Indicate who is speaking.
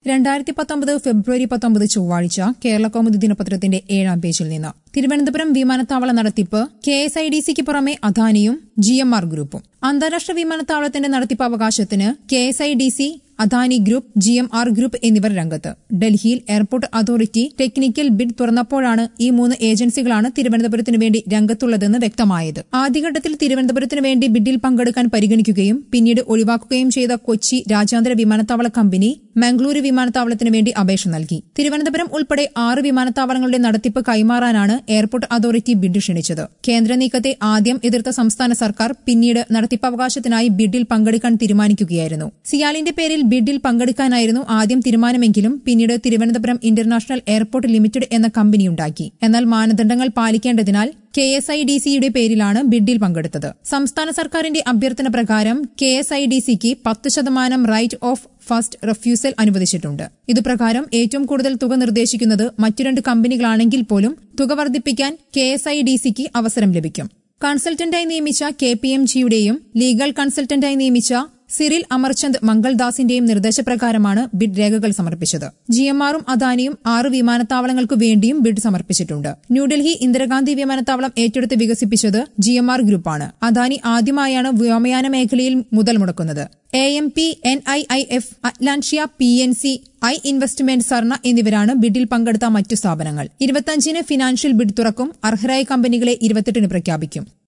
Speaker 1: രണ്ടായിരത്തി പത്തൊമ്പത് ഫെബ്രുവരി പത്തൊമ്പത് ചൊവ്വാഴ്ച കേരള കൗമുദി ദിനപത്രത്തിന്റെ ഏഴാം പേജിൽ നിന്ന് തിരുവനന്തപുരം വിമാനത്താവള നടത്തിപ്പ് കെ എസ് ഐ ഡി സിക്ക് പുറമെ അദാനിയും ജി എം ആർ ഗ്രൂപ്പും അന്താരാഷ്ട്ര വിമാനത്താവളത്തിന്റെ നടത്തിപ്പ് അവകാശത്തിന് K S I D C Adani group G M R group എന്നിവർ രംഗത്ത് ഡൽഹിയിൽ എയർപോർട്ട് അതോറിറ്റി ടെക്നിക്കൽ ബിഡ് തുറന്നപ്പോഴാണ് ഈ മൂന്ന് ഏജൻസികളാണ് തിരുവനന്തപുരത്തിനു വേണ്ടി രംഗത്തുള്ളതെന്ന് വ്യക്തമായത് ആദ്യഘട്ടത്തിൽ തിരുവനന്തപുരത്തിനു വേണ്ടി ബിഡിൽ പങ്കെടുക്കാൻ പരിഗണിക്കുകയും പിന്നീട് ഒഴിവാക്കുകയും ചെയ്ത കൊച്ചി രാജ്യാന്തര വിമാനത്താവള കമ്പനി മംഗളൂരു വിമാനത്താവളത്തിനു വേണ്ടി അപേക്ഷ നൽകി തിരുവനന്തപുരം ഉൾപ്പെടെ ആറ് വിമാനത്താവളങ്ങളുടെ നടത്തിപ്പ് കൈമാറാനാണ് എയർപോർട്ട് അതോറിറ്റി ബിഡ് ക്ഷണിച്ചത് കേന്ദ്ര നീക്കത്തെ ആദ്യം എതിർത്ത സംസ്ഥാന സർക്കാർ പിന്നീട് നടത്തിപ്പവകാശത്തിനായി ബിഡിൽ പങ്കെടുക്കാൻ തീരുമാനിക്കുകയായിരുന്നു സിയാലിന്റെ പേരിൽ ബിഡിൽ പങ്കെടുക്കാനായിരുന്നു ആദ്യം തീരുമാനമെങ്കിലും പിന്നീട് തിരുവനന്തപുരം ഇന്റർനാഷണൽ എയർപോർട്ട് ലിമിറ്റഡ് എന്ന കമ്പനിയുണ്ടാക്കി എന്നാൽ മാനദണ്ഡങ്ങൾ പാലിക്കേണ്ടതിനാൽ കെ എസ് ഐ ഡി സിയുടെ പേരിലാണ് ബിഡിൽ പങ്കെടുത്തത് സംസ്ഥാന സർക്കാരിന്റെ അഭ്യർത്ഥന പ്രകാരം കെ എസ് ഐ ഡി സിക്ക് പത്ത് ശതമാനം റൈറ്റ് ഓഫ് ഫസ്റ്റ് റെഫ്യൂസൽ അനുവദിച്ചിട്ടുണ്ട് ഇതുപ്രകാരം ഏറ്റവും കൂടുതൽ തുക നിർദ്ദേശിക്കുന്നത് മറ്റു രണ്ട് കമ്പനികളാണെങ്കിൽ പോലും തുക വർദ്ധിപ്പിക്കാൻ കെ എസ് ഐ ഡി സിക്ക് അവസരം ലഭിക്കും കൺസൾട്ടന്റായി നിയമിച്ച കെ പി എം ജിയുടെയും ലീഗൽ കൺസൾട്ടന്റായി നിയമിച്ച സിറിൽ അമർചന്ദ് മംഗൾദാസിന്റെയും നിർദ്ദേശപ്രകാരമാണ് ബിഡ് രേഖകൾ സമർപ്പിച്ചത് ജി എം ആറും അദാനിയും ആറ് വിമാനത്താവളങ്ങൾക്ക് വേണ്ടിയും ബിഡ് സമർപ്പിച്ചിട്ടുണ്ട് ന്യൂഡൽഹി ഇന്ദിരാഗാന്ധി വിമാനത്താവളം ഏറ്റെടുത്ത് വികസിപ്പിച്ചത് ജി എം ആർ ഗ്രൂപ്പാണ് അദാനി ആദ്യമായാണ് വ്യോമയാന മേഖലയിൽ മുതൽ മുടക്കുന്നത് A M P N I I F Atlantia P N C I investment സർണ എന്നിവരാണ് ബിഡിൽ പങ്കെടുത്ത മറ്റു സ്ഥാപനങ്ങൾ ഇരുപത്തിയഞ്ചിന് ഫിനാൻഷ്യൽ ബിഡ് തുറക്കും അർഹരായ കമ്പനികളെ ഇരുപത്തെട്ടിന് പ്രഖ്യാപിക്കും